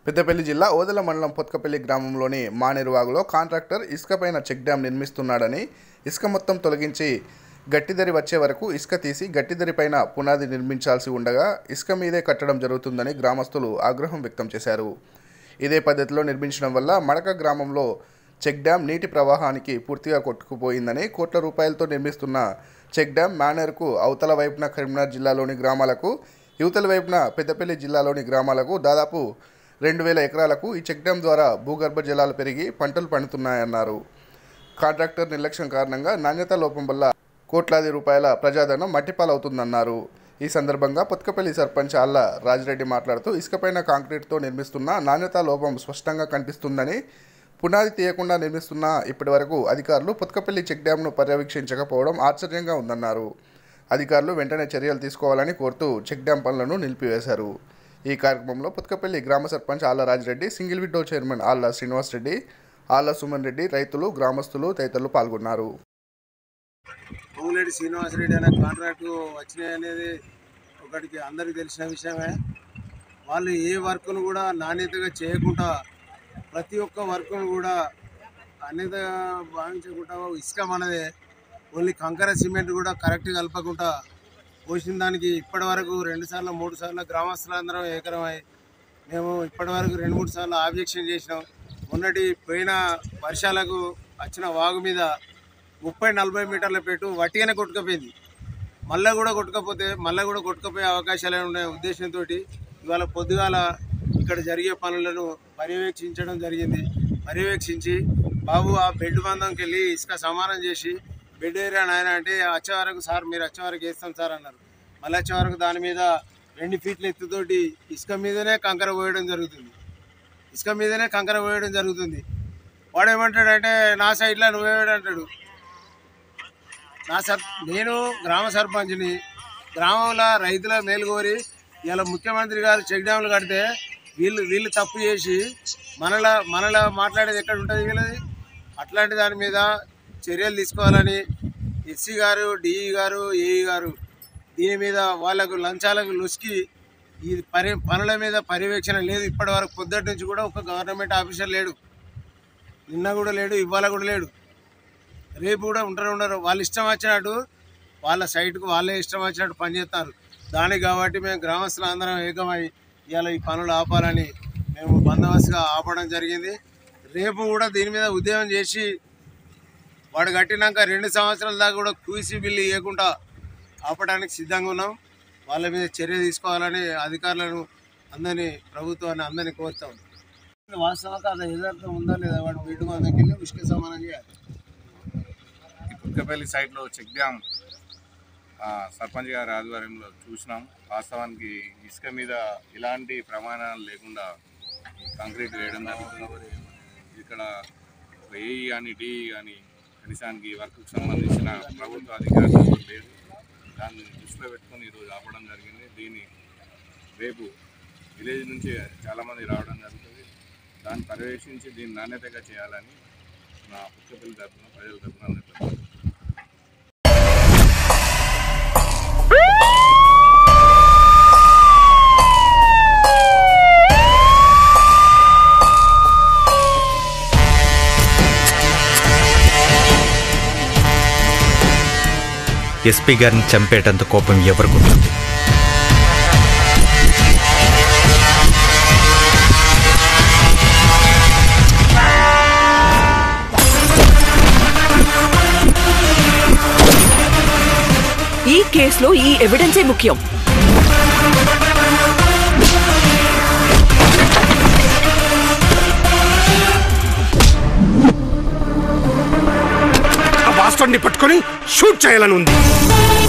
పెద్దపల్లి జిల్లా ఓదెల మండలం పొత్కపల్లి గ్రామంలోని మానేరువాగులో కాంట్రాక్టర్ ఇసుకపైన చెక్ డ్యాం నిర్మిస్తున్నాడని ఇసుక మొత్తం తొలగించి గట్టిదరి వచ్చే వరకు ఇసుక తీసి గట్టిదరి పైన పునాది నిర్మించాల్సి ఉండగా ఇసుక మీదే కట్టడం జరుగుతుందని గ్రామస్తులు ఆగ్రహం వ్యక్తం చేశారు ఇదే పద్ధతిలో నిర్మించడం వల్ల మడక గ్రామంలో చెక్ డ్యాం నీటి ప్రవాహానికి పూర్తిగా కొట్టుకుపోయిందని కోట్ల రూపాయలతో నిర్మిస్తున్న చెక్ డ్యాం మేనర్కు అవతల వైపున కరీంనగర్ జిల్లాలోని గ్రామాలకు యువతల వైపున పెద్దపల్లి జిల్లాలోని గ్రామాలకు దాదాపు రెండు వేల ఎకరాలకు ఈ చెక్ డ్యాం ద్వారా భూగర్భ జలాలు పెరిగి పంటలు పండుతున్నాయన్నారు కాంట్రాక్టర్ నిర్లక్ష్యం కారణంగా నాణ్యత లోపం వల్ల కోట్లాది రూపాయల ప్రజాధనం మట్టిపాలవుతుందన్నారు ఈ సందర్భంగా పొత్కపల్లి సర్పంచ్ అల్ల రాజిరెడ్డి మాట్లాడుతూ ఇసుకపైన కాంక్రీట్తో నిర్మిస్తున్న నాణ్యత లోపం స్పష్టంగా కనిపిస్తుందని పునాది తీయకుండా నిర్మిస్తున్న ఇప్పటి వరకు అధికారులు పొత్కపల్లి చెక్ డ్యాంను పర్యవేక్షించకపోవడం ఆశ్చర్యంగా ఉందన్నారు అధికారులు వెంటనే చర్యలు తీసుకోవాలని కోరుతూ చెక్ డ్యాం పనులను నిలిపివేశారు ఈ కార్యక్రమంలో పుత్కపల్లి గ్రామ sarpanch Alla Rajireddy single window chairman Alla Srinivas Reddy Alla Suman Reddy రైతులు గ్రామస్తులు తదితరులు పాల్గొన్నారు పొంగులేటి శ్రీనివాసరెడ్డి అనే కాంట్రాక్టు వచ్చినాయి అనేది ఒకటికి అందరికీ తెలిసిన విషయమే వాళ్ళు ఏ వర్క్ను కూడా నాణ్యతగా చేయకుండా ప్రతి ఒక్క వర్క్ను కూడా నాణ్యతగా భావించకుండా ఇసుక మనదే ఓన్లీ కంకర సిమెంట్ కూడా కరెక్ట్ కలపకుండా పోసిన దానికి ఇప్పటి వరకు రెండు సార్లు మూడు సార్లు గ్రామస్తులందరం ఏకరమై మేము ఇప్పటి వరకు రెండు మూడు సార్లు ఆబ్జెక్షన్ చేసినాం మొన్నటి పోయిన వర్షాలకు వచ్చిన వాగు మీద ముప్పై నలభై మీటర్ల పెట్టు వట్టిగానే కొట్టుకపోయింది మళ్ళీ కూడా కొట్టుకపోతే మళ్ళీ కూడా కొట్టుకపోయే అవకాశాలు ఉండే ఉద్దేశంతో ఇవాళ పొద్దుగాల ఇక్కడ జరిగే పనులను పర్యవేక్షించడం జరిగింది పర్యవేక్షించి బాబు ఆ బెడ్ బంధంకి వెళ్ళి ఇసుక సమానం చేసి బెడ్ ఏరియా నాయన అంటే వచ్చే వరకు సార్ మీరు వచ్చే వరకు వేస్తాం సార్ అన్నారు మళ్ళీ వచ్చే వరకు దాని మీద రెండు ఫీట్ల ఎత్తుతోటి ఇసుక మీదనే కంకర పోయడం జరుగుతుంది ఇసుక మీదనే కంకర పోయడం జరుగుతుంది వాడు ఏమంటాడంటే నా సైడ్లో నువ్వేవాడు అంటాడు నా సర్ నేను గ్రామ సర్పంచ్ని గ్రామంలో రైతుల మేలు కోరి ఇలా ముఖ్యమంత్రి గారు చెక్ డ్యాములు కడితే వీళ్ళు వీళ్ళు తప్పు చేసి మనలా మనలా మాట్లాడేది ఎక్కడ ఉంటుంది వీళ్ళది అట్లాంటి దాని మీద చర్యలు తీసుకోవాలని ఎస్సీ గారు డిఈ గారు ఏఈ గారు దీని మీద వాళ్ళకు లంచాలకు లొసికి ఈ పరి పనుల మీద పర్యవేక్షణ లేదు ఇప్పటి వరకు పొద్దుటి నుంచి కూడా ఒక గవర్నమెంట్ ఆఫీసర్ లేడు నిన్న కూడా లేడు ఇవాళ కూడా లేడు రేపు కూడా ఉంటారు ఉండరు వాళ్ళు ఇష్టం వచ్చినట్టు వాళ్ళ సైట్కు వాళ్ళే ఇష్టం వచ్చినట్టు పనిచేస్తారు దానికి కాబట్టి మేము గ్రామస్తులు అందరం ఏకమై ఇవాళ ఈ పనులు ఆపాలని మేము బందోబస్తుగా ఆపడం జరిగింది రేపు కూడా దీని మీద ఉద్యమం చేసి వాడు కట్టినాక రెండు సంవత్సరాల దాకా కూడా క్యూసీ బిల్లు ఇవ్వకుండా ఆపడానికి సిద్ధంగా ఉన్నాం వాళ్ళ మీద చర్య తీసుకోవాలని అధికారులను అందరినీ ప్రభుత్వాన్ని అందరినీ కోరుతాం వాస్తవంగా అది యథార్థం ఉందా లేదా వాడు వీటి మందకి వెళ్ళి ఉష్క సమానం చేయాలి ఈ కుక్కపల్లి సైట్లో చెక్ డ్యామ్ ఆ, సర్పంచ్ గారి ఆధ్వర్యంలో చూసినాం వాస్తవానికి ఇసుక మీద ఎలాంటి ప్రమాణాలు లేకుండా ఈ కాంక్రీట్ వేయడం జరుగుతుంది ఇక్కడ ఏఈ కానీ డిఈ కానీ కనీసానికి ఈ వర్క్కి సంబంధించిన ప్రభుత్వ అధికారులు ఎవరు లేరు దాన్ని దృష్టిలో పెట్టుకొని ఈరోజు ఆపడం జరిగింది దీన్ని రేపు విలేజ్ నుంచి చాలామంది రావడం జరుగుతుంది దాన్ని పర్యవేక్షించి దీన్ని నాణ్యతగా చేయాలని నా పుస్తకపల్లి తరఫున ప్రజల తరఫున అందరికీ ఎస్పీ గారిని చంపేటంత కోపం ఎవరికుంటుంది ఈ కేసులో ఈ ఎవిడెన్సే ముఖ్యం ఆ బాస్టర్ని పట్టుకొని షూట్ చేయాలని ఉంది